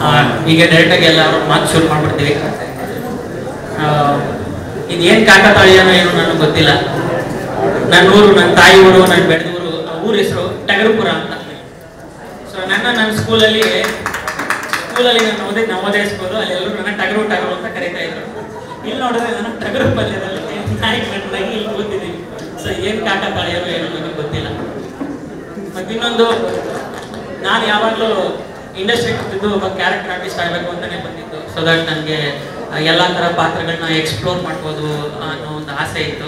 ಆ, ಈಗ ಡೈರೆಕ್ಟಾಗಿ ಎಲ್ಲ ಮಾತು ಶುರು ಮಾಡ್ಬಿಡ್ತೀವಿ ಆ, ಇದೇನ್ ಕಾಕತಾಳೀಯನೋ ಏನೋ ನನಗೆ ಗೊತ್ತಿಲ್ಲ ನನ್ನ ಊರು ನನ್ನ ತಾಯಿ ಊರು ನನ್ನ ಬೆಳೆದ ಊರು ಆ ಊರ ಹೆಸರು ಟಗರುಪುರ ಅಂತ ಸೊ ನನ್ನ ನನ್ನ ಸ್ಕೂಲಲ್ಲಿ ಸ್ಕೂಲಲ್ಲಿ ನಾನು ಓದಿದ್ದು ನವೋದಯ ಸ್ಕೂಲು ಅಲ್ಲಿ ಎಲ್ಲರೂ ನನ್ನ ಟಗರು ಟಗರು ಅಂತ ಕರೀತಾ ಇದ್ರು ಇಲ್ಲಿ ನೋಡಿದ್ರೆ ನಾನು ಟಗರು ಪಲ್ಯದಲ್ಲಿ ನಾಯಿ ಕಣ್ಣಾಗಿ ಇಲ್ಲಿ ಕೂತಿದ್ದೀನಿ ಸೊ ಏನ್ ಕಾಕತಾಳೀಯನೋ ಏನೋ ನನಗೆ ಗೊತ್ತಿಲ್ಲ ಮತ್ತೆ ಇನ್ನೊಂದು ನಾನು ಯಾವಾಗಲೂ ಇಂಡಸ್ಟ್ರಿ ಕೂತಿದ್ದು ಒಬ್ಬ ಕ್ಯಾರೆಕ್ಟರ್ ಆರ್ಟಿಸ್ಟ್ ಆಗಬೇಕು ಅಂತಾನೆ ಬಂದಿದ್ದು ಸೊ ದಟ್ ನನಗೆ ಎಲ್ಲ ಥರ ಪಾತ್ರಗಳನ್ನ ಎಕ್ಸ್ಪ್ಲೋರ್ ಮಾಡ್ಬೋದು ಅನ್ನೋ ಒಂದು ಆಸೆ ಇತ್ತು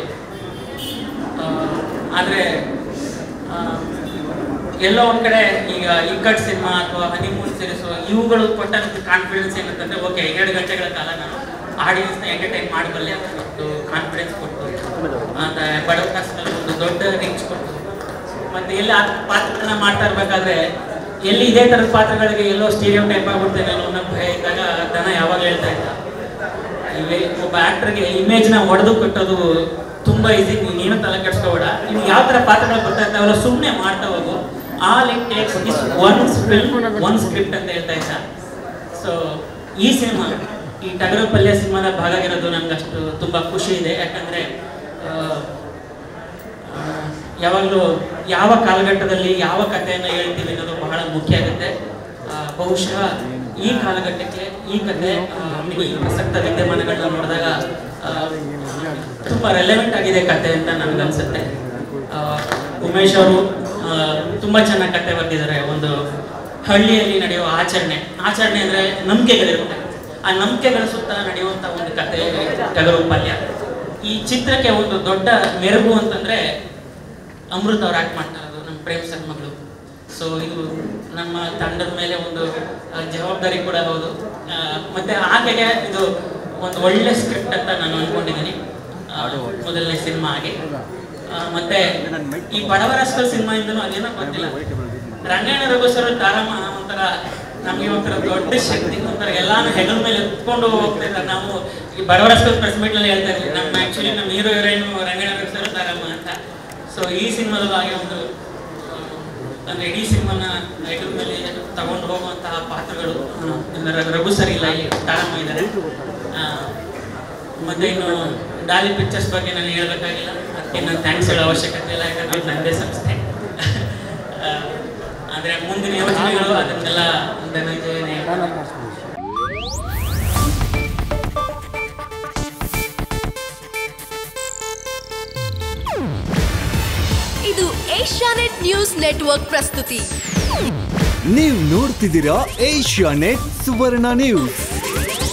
ಆದರೆ ಎಲ್ಲೋ ಒಂದ್ ಕಡೆ ಈಗ ಇಕ್ಕಟ್ ಸಿನಿಮಾ ಅಥವಾ ಹನಿಮೂನ್ ಸೀರೀಸ್ ಇವುಗಳು ಕೊಟ್ಟ ಕಾನ್ಫಿಡೆನ್ಸ್ ಏನಂತಂದ್ರೆ ಓಕೆ ಎರಡು ಗಂಟೆಗಳ ಕಾಲ ನಾನು ಆಡಿಯನ್ಸ್ನ ಎಂಟರ್ಟೈನ್ ಮಾಡಬಲ್ಲೆ ಅಂತ ಒಂದು ಕಾನ್ಫಿಡೆನ್ಸ್ ಕೊಟ್ಟು ಅಂತ ಬಡವ ಕಾಸ್ಟಲ್ಲಿ ಒಂದು ದೊಡ್ಡ ರೀಚ್ ಕೊಟ್ಟು ಮತ್ತೆ ಎಲ್ಲಿ ಆ ಪಾತ್ರಗಳನ್ನ ಮಾಡ್ತಾ ಇರ್ಬೇಕಾದ್ರೆ ಎಲ್ಲಿ ಇದೇ ತರದ ಪಾತ್ರಗಳಿಗೆ ಎಲ್ಲೋ ಸ್ಟೀರಿಯೋ ಟೈಪ್ ಆಗ್ಬಿಡ್ತೇನೆ ಅನ್ನೋ ಅನ್ನೋ ಭಯ ಇದ್ದಾಗ ದನ ಯಾವಾಗ ಹೇಳ್ತಾ ಇದ್ದ ಇವೆ ಒಬ್ಬ ಆಕ್ಟರ್ಗೆ ಇಮೇಜ್ ನ ಒಡೆದು ಕಟ್ಟೋದು ತುಂಬಾ ಈಸಿ ನೀನು ತಲೆ ಕೆಡ್ಸ್ಕೋಬೇಡ ನೀವು ಯಾವ ತರ ಪಾತ್ರಗಳು ಬರ್ತಾ ಇರ್ತಾವಲ್ಲ ಸುಮ್ಮನೆ ಮಾಡ್ತಾ ಹೋಗು all it takes is one film one script ಅಂತ ಹೇಳ್ತಾ ಇದ್ದ ಸೊ ಈ ಸಿನಿಮಾ ಈ ಟಗರು ಪಲ್ಯ ಸಿನಿಮಾದ ಭಾಗ ಆಗಿರೋದು ನನ್ಗೆ ಅಷ್ಟು ತುಂಬಾ ಖುಷಿ ಇದೆ ಯಾಕಂದ್ರೆ ಆ, ಆ, ಯಾವಾಗಲೂ ಯಾವ ಕಾಲಘಟ್ಟದಲ್ಲಿ ಯಾವ ಕಥೆಯನ್ನು ಹೇಳ್ತೀವಿ ಅನ್ನೋದು ಬಹಳ ಮುಖ್ಯ ಆಗುತ್ತೆ ಆ, ಬಹುಶಃ ಈ ಕಾಲಘಟ್ಟಕ್ಕೆ ಈ ಕಥೆ ಆ, ಈ ಪ್ರಸಕ್ತ ವಿದ್ಯಮಾನಗಳನ್ನ ನೋಡಿದಾಗ ಆ, ತುಂಬಾ ರೆಲೆವೆಂಟ್ ಆಗಿದೆ ಕತೆ ಅಂತ ನನ್ಗನ್ಸುತ್ತೆ ಆ, ಉಮೇಶ್ ಅವರು ಆ, ತುಂಬಾ ಚೆನ್ನಾಗಿ ಕತೆ ಬರೆದಿದ್ದಾರೆ ಒಂದು ಹಳ್ಳಿಯಲ್ಲಿ ನಡೆಯುವ ಆಚರಣೆ ಆಚರಣೆ ಅಂದ್ರೆ ನಂಬಿಕೆಗಳಿರುತ್ತೆ ಆ ನಂಬಿಕೆಗಳ ಸುತ್ತ ನಡೆಯುವಂತ ಒಂದು ಕತೆ ಟಗರು ಪಲ್ಯ ಈ ಚಿತ್ರಕ್ಕೆ ಒಂದು ದೊಡ್ಡ ಮೆರುಗು ಅಂತಂದ್ರೆ ಅಮೃತ್ ಅವ್ರು ಆಕ್ಟ್ ಮಾಡ್ತಾ ಇರೋದು ನಮ್ಮ ಪ್ರೇಮ್ ಸರ್ ಮಗಳು ಸೊ ಇದು ನಮ್ಮ ತಂಡದ ಮೇಲೆ ಒಂದು ಆ, ಜವಾಬ್ದಾರಿ ಕೂಡ ಹೌದು ಆ, ಮತ್ತೆ ಆಕೆಗೆ ಇದು ಒಂದು ಒಳ್ಳೆ ಸ್ಕ್ರಿಪ್ಟ್ ಅಂತ ನಾನು ಅನ್ಕೊಂಡಿದ್ದೀನಿ ಆ, ಮೊದಲನೇ ಸಿನಿಮಾ ಆಗಿ ಆ, ಮತ್ತೆ ಈ ಬಡವರಸ್ಕಲ್ ಸಿನಿಮಾ ಇಂದನೂ ಅದೇನೋ ಗೊತ್ತಿಲ್ಲ ರಂಗಾಯಣ ರಘು ಸರ್ ತಾರಮ್ಮ ಒಂಥರ ನಮ್ಗೆ ಒಂಥರ ದೊಡ್ಡ ಶಕ್ತಿ ಒಂಥರ ಎಲ್ಲಾನು ಹೆಗಲ ಮೇಲೆ ಎತ್ಕೊಂಡು ಹೋಗ್ತಾ ಇದ್ದಾರೆ ನಾವು ಈ ಬಡವರಸ್ಕಲ್ ಪ್ರೆಸ್ ಮೀಟ್ ಅಲ್ಲಿ ಹೇಳ್ತಾ ಇದ್ವಿ ನಮ್ಮ ಆಕ್ಚುಲಿ ನಮ್ಮ hero heroine Rangayana Raghu sir Taramma ಅಂತ ಸೊ ಈ ಸಿನಿಮಾದಲ್ಲೂ ಹಾಗೆ ಒಂದು ಆ, ಅಂದ್ರೆ ಇಡೀ ಸಿನಿಮಾನ ಹೆಗಲ ಮೇಲೆ ತಗೊಂಡು ಹೋಗುವಂತಹ ಪಾತ್ರಗಳು ಆ, ಇಲ್ಲ ರ- ರಘು ಸರ್ ಇಲ್ಲ ಇಲ್ಲಿ ತಾರಮ್ಮ ಇದ್ದಾರೆ ಆ, ಮತ್ತೆ ಇನ್ನು ಡಾಲಿ ಪಿಕ್ಚರ್ಸ್ ಬಗ್ಗೆ ನಾನು ಹೇಳ್ಬೇಕಾಗಿಲ್ಲ ಅದಕ್ಕೆ ನಾನು ಥ್ಯಾಂಕ್ಸ್ ಹೇಳೋ ಅವಶ್ಯಕತೆ ಇಲ್ಲ ಯಾಕಂದ್ರೆ ಇದು ನನ್ನದೇ ಸಂಸ್ಥೆ ಆ, ಆದ್ರೆ ಮುಂದಿನ ಯೋಜನೆಗಳು ಅದನ್ನೆಲ್ಲ ಧನಂಜಯನೇ ಇದು ಏಷ್ಯಾನೆಟ್ ನ್ಯೂಸ್ ನೆಟ್ವರ್ಕ್ ಪ್ರಸ್ತುತಿ ನೀವು ನೋಡ್ತಿದ್ದೀರಾ ಏಷ್ಯಾ ನೆಟ್ ಸುವರ್ಣ ನ್ಯೂಸ್